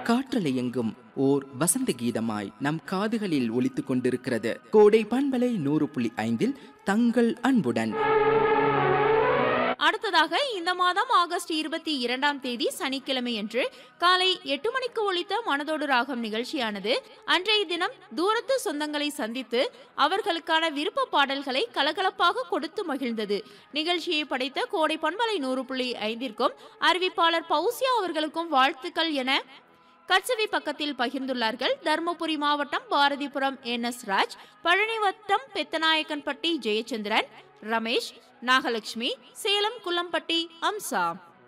காற்றலை எங்கும் ஓர் வசந்த கீதமாய் நம் காதுகளில் ஒலித்துக் கொண்டிருக்கிறது கோடை பண்பலை நூறு புள்ளி ஐந்தில் தங்கள் அன்புடன் அடுத்ததாக இந்த மாதம் ஆகஸ்ட் இருபத்தி இரண்டாம் தேதி சனிக்கிழமையன்று காலை எட்டு மணிக்கு ஒலித்த மனதோடு ராகம் நிகழ்ச்சியானது அன்றைய தினம் தூரத்து சொந்தங்களை சந்தித்து அவர்களுக்கான விருப்ப பாடல்களை கலகலப்பாக கொடுத்து மகிழ்ந்தது நிகழ்ச்சியை படைத்த கோடை பண்பலை நூறு புள்ளி ஐந்திற்கும் அறிவிப்பாளர் பௌசியா அவர்களுக்கும் வாழ்த்துக்கள் என கட்சவி பக்கத்தில் பகிர்ந்துள்ளார்கள் தருமபுரி மாவட்டம் பாரதிபுரம் என் எஸ் ராஜ் பழனி வட்டம் பெத்தநாயக்கன்பட்டி ஜெயச்சந்திரன் ரமேஷ் நாகலட்சுமி சேலம் குள்ளம்பட்டி அம்சா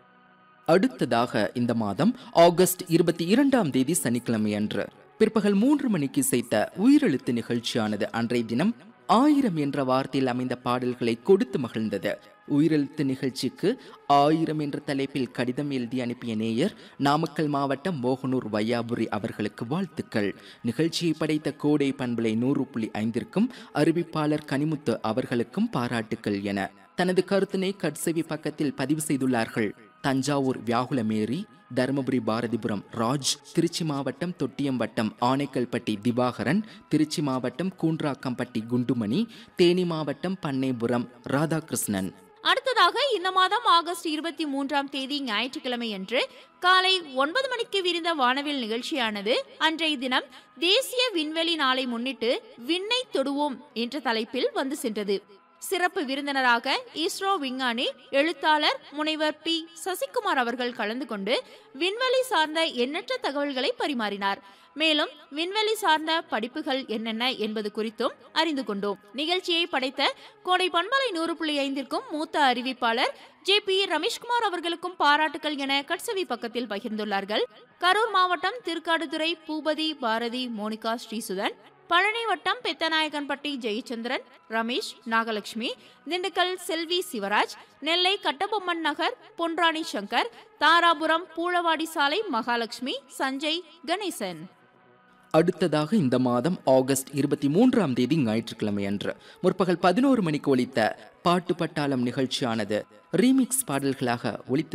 அடுத்ததாக இந்த மாதம் ஆகஸ்ட் இருபத்தி இரண்டாம் தேதி சனிக்கிழமை அன்று பிற்பகல் மூன்று மணிக்கு இசைத்த உயிரெழுத்து நிகழ்ச்சியானது அன்றைய தினம் ஆயிரம் என்ற வார்த்தையில் அமைந்த பாடல்களை கொடுத்து மகிழ்ந்தது உயிரெழுத்து நிகழ்ச்சிக்கு ஆயிரம் என்ற தலைப்பில் கடிதம் எழுதி அனுப்பிய நேயர் நாமக்கல் மாவட்டம் மோகனூர் வையாபுரி அவர்களுக்கு வாழ்த்துக்கள் நிகழ்ச்சியை படைத்த கோடை பண்பலை நூறு புள்ளி ஐந்திற்கும் அறிவிப்பாளர் கனிமுத்து அவர்களுக்கும் பாராட்டுக்கள் என தனது கருத்தினை கட்செவி பக்கத்தில் பதிவு செய்துள்ளார்கள் தஞ்சாவூர் வியாகுலமேரி தருமபுரி பாரதிபுரம் ராஜ் திருச்சி மாவட்டம் தொட்டியம்பட்டம் ஆனைக்கல்பட்டி திவாகரன் திருச்சி மாவட்டம் கூன்றாக்கம்பட்டி குண்டுமணி தேனி மாவட்டம் பண்ணைபுரம் ராதாகிருஷ்ணன் அடுத்ததாக இந்த மாதம் ஆகஸ்ட் இருபத்தி மூன்றாம் தேதி ஞாயிற்றுக்கிழமை அன்று காலை ஒன்பது மணிக்கு விரிந்த வானவில் நிகழ்ச்சியானது அன்றைய தினம் தேசிய விண்வெளி நாளை முன்னிட்டு விண்ணை தொடுவோம் என்ற தலைப்பில் வந்து சென்றது சிறப்பு விருந்தினராக இஸ்ரோ விஞ்ஞானி எழுத்தாளர் முனைவர் பி சசிகுமார் அவர்கள் கலந்து கொண்டு விண்வெளி சார்ந்த எண்ணற்ற தகவல்களை பரிமாறினார் மேலும் விண்வெளி சார்ந்த படிப்புகள் என்னென்ன என்பது குறித்தும் அறிந்து கொண்டோம் நிகழ்ச்சியை படைத்த கோடை பண்பலை நூறு புள்ளி ஐந்திற்கும் மூத்த அறிவிப்பாளர் ஜே பி ரமேஷ்குமார் அவர்களுக்கும் பாராட்டுகள் என கட்சவி பக்கத்தில் பகிர்ந்துள்ளார்கள் கரூர் மாவட்டம் திருக்காடுதுறை பூபதி பாரதி மோனிகா ஸ்ரீசுதன் பழனி வட்டம் பெத்தநாயக்கன்பட்டி ஜெயச்சந்திரன் ரமேஷ் நாகலட்சுமி திண்டுக்கல் செல்வி சிவராஜ் நெல்லை கட்டபொம்மன் நகர் பொன்ராணி சங்கர் தாராபுரம் பூழவாடி சாலை மகாலட்சுமி சஞ்சய் கணேசன் அடுத்ததாக இந்த மாதம் ஆகஸ்ட் இருபத்தி மூன்றாம் தேதி ஞாயிற்றுக்கிழமை அன்று முற்பகல் பதினோரு மணிக்கு ஒலித்த பாட்டு பட்டாளம் நிகழ்ச்சியானது ரீமிக்ஸ் பாடல்களாக ஒலித்து